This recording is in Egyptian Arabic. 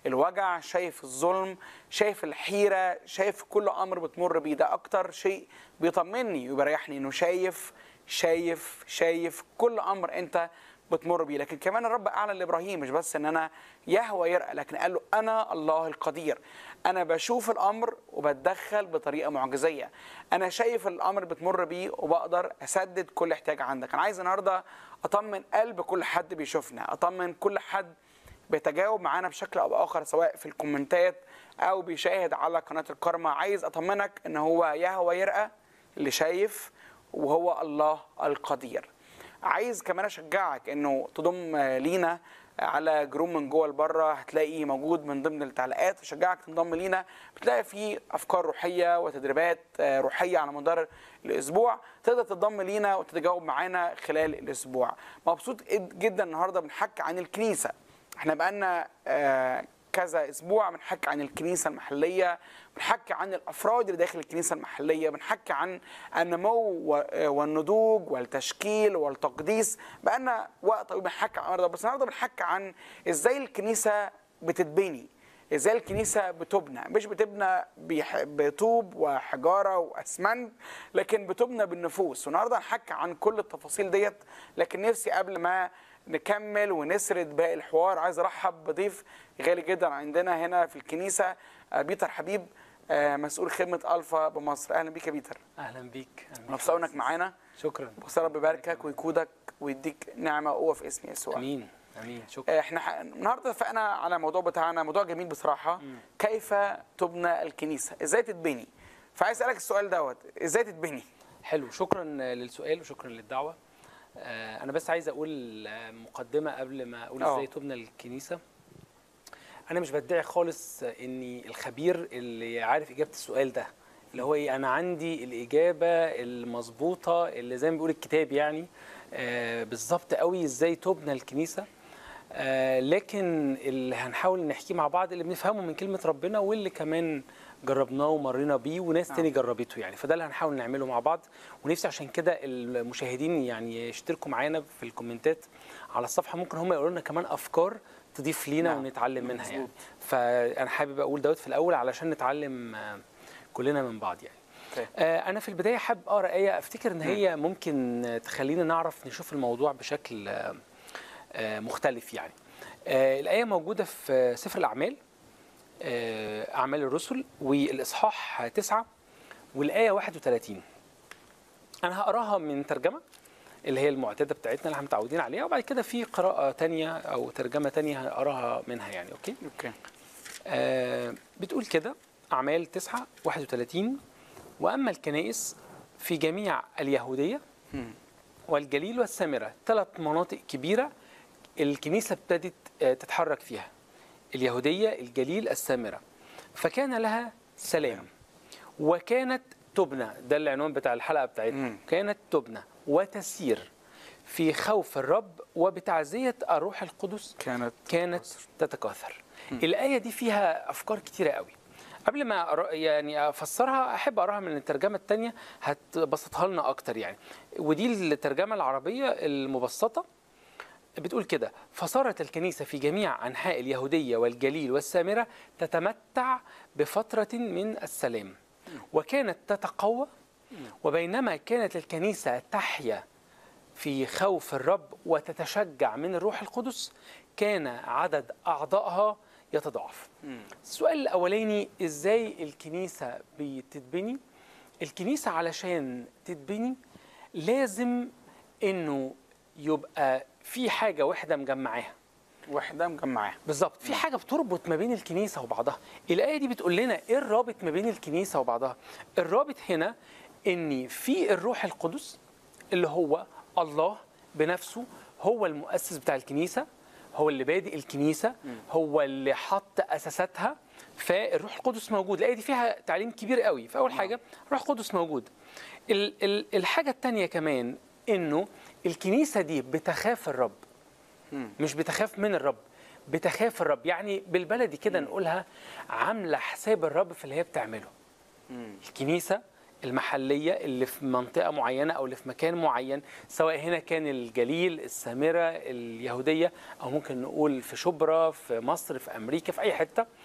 الوجع شايف الظلم شايف الحيره شايف كل امر بتمر بيه ده اكتر شيء بيطمني وبيريحني انه شايف شايف شايف كل امر انت بتمر بيه لكن كمان الرب اعلن لابراهيم مش بس ان انا يهوى يرأى لكن قال له انا الله القدير انا بشوف الامر وبتدخل بطريقه معجزيه انا شايف الامر بتمر بيه وبقدر اسدد كل احتياج عندك انا عايز النهارده اطمن قلب كل حد بيشوفنا اطمن كل حد بيتجاوب معانا بشكل او باخر سواء في الكومنتات او بيشاهد على قناه الكرمة عايز اطمنك ان هو يهوى يرأى اللي شايف وهو الله القدير عايز كمان اشجعك انه تضم لينا على جروب من جوه لبره هتلاقي موجود من ضمن التعليقات اشجعك تنضم لينا بتلاقي فيه افكار روحيه وتدريبات روحيه على مدار الاسبوع تقدر تنضم لينا وتتجاوب معانا خلال الاسبوع مبسوط جدا النهارده بنحكي عن الكنيسه احنا بقالنا آه كذا اسبوع بنحكي عن الكنيسه المحليه بنحكي عن الافراد اللي داخل الكنيسه المحليه بنحكي عن النمو والنضوج والتشكيل والتقديس بقالنا وقت طويل بنحكي عن النهارده بس النهارده بنحكي عن ازاي الكنيسه بتتبني ازاي الكنيسه بتبنى مش بتبنى بطوب وحجاره واسمنت لكن بتبنى بالنفوس والنهارده هنحكي عن كل التفاصيل ديت لكن نفسي قبل ما نكمل ونسرد باقي الحوار عايز ارحب بضيف غالي جدا عندنا هنا في الكنيسه بيتر حبيب مسؤول خدمه الفا بمصر اهلا بيك يا بيتر اهلا بيك مبسوط انك معانا شكرا بس رب يباركك ويكودك ويديك نعمه وقوه في اسم يسوع امين امين شكرا احنا النهارده اتفقنا على الموضوع بتاعنا موضوع جميل بصراحه م. كيف تبنى الكنيسه ازاي تتبني فعايز اسالك السؤال دوت ازاي تتبني حلو شكرا للسؤال وشكرا للدعوه انا بس عايز اقول مقدمه قبل ما اقول ازاي تبنى الكنيسه انا مش بدعي خالص اني الخبير اللي عارف اجابه السؤال ده اللي هو ايه انا عندي الاجابه المظبوطه اللي زي ما بيقول الكتاب يعني آه بالظبط قوي ازاي تبنى الكنيسه آه لكن اللي هنحاول نحكيه مع بعض اللي بنفهمه من كلمه ربنا واللي كمان جربناه ومرينا بيه وناس تاني جربته يعني فده اللي هنحاول نعمله مع بعض ونفسي عشان كده المشاهدين يعني يشتركوا معانا في الكومنتات على الصفحه ممكن هم يقولوا لنا كمان افكار تضيف لينا نعم. ونتعلم منها يعني فانا حابب اقول دوت في الاول علشان نتعلم كلنا من بعض يعني آه انا في البدايه حابب اقرا ايه افتكر ان هي ممكن تخلينا نعرف نشوف الموضوع بشكل آه مختلف يعني آه الايه موجوده في سفر الاعمال اعمال الرسل والاصحاح 9 والايه 31 انا هقراها من ترجمه اللي هي المعتاده بتاعتنا اللي احنا متعودين عليها وبعد كده في قراءه تانية او ترجمه تانية هنقراها منها يعني اوكي اوكي آه بتقول كده اعمال 9 31 واما الكنائس في جميع اليهوديه والجليل والسامره ثلاث مناطق كبيره الكنيسه ابتدت تتحرك فيها اليهوديه الجليل السامره فكان لها سلام وكانت تبنى ده العنوان بتاع الحلقه بتاعتنا كانت تبنى وتسير في خوف الرب وبتعزية الروح القدس كانت كانت تتكاثر الآية دي فيها أفكار كتيرة قوي قبل ما يعني افسرها احب اقراها من الترجمه الثانيه هتبسطها لنا اكتر يعني ودي الترجمه العربيه المبسطه بتقول كده فصارت الكنيسه في جميع انحاء اليهوديه والجليل والسامره تتمتع بفتره من السلام وكانت تتقوى وبينما كانت الكنيسة تحيا في خوف الرب وتتشجع من الروح القدس كان عدد أعضائها يتضاعف السؤال الأولاني إزاي الكنيسة بتتبني الكنيسة علشان تتبني لازم إنه يبقى في حاجة واحدة مجمعاها وحده مجمعاها بالظبط في حاجه بتربط ما بين الكنيسه وبعضها الايه دي بتقول لنا ايه الرابط ما بين الكنيسه وبعضها الرابط هنا ان في الروح القدس اللي هو الله بنفسه هو المؤسس بتاع الكنيسه هو اللي بادئ الكنيسه هو اللي حط اساساتها فالروح القدس موجود الايه دي فيها تعليم كبير قوي فاول حاجه الروح القدس موجود ال- ال- الحاجه الثانيه كمان انه الكنيسه دي بتخاف الرب مش بتخاف من الرب بتخاف الرب يعني بالبلدي كده نقولها عامله حساب الرب في اللي هي بتعمله الكنيسه المحليه اللي في منطقه معينه او اللي في مكان معين سواء هنا كان الجليل السامره اليهوديه او ممكن نقول في شبرا في مصر في امريكا في اي حته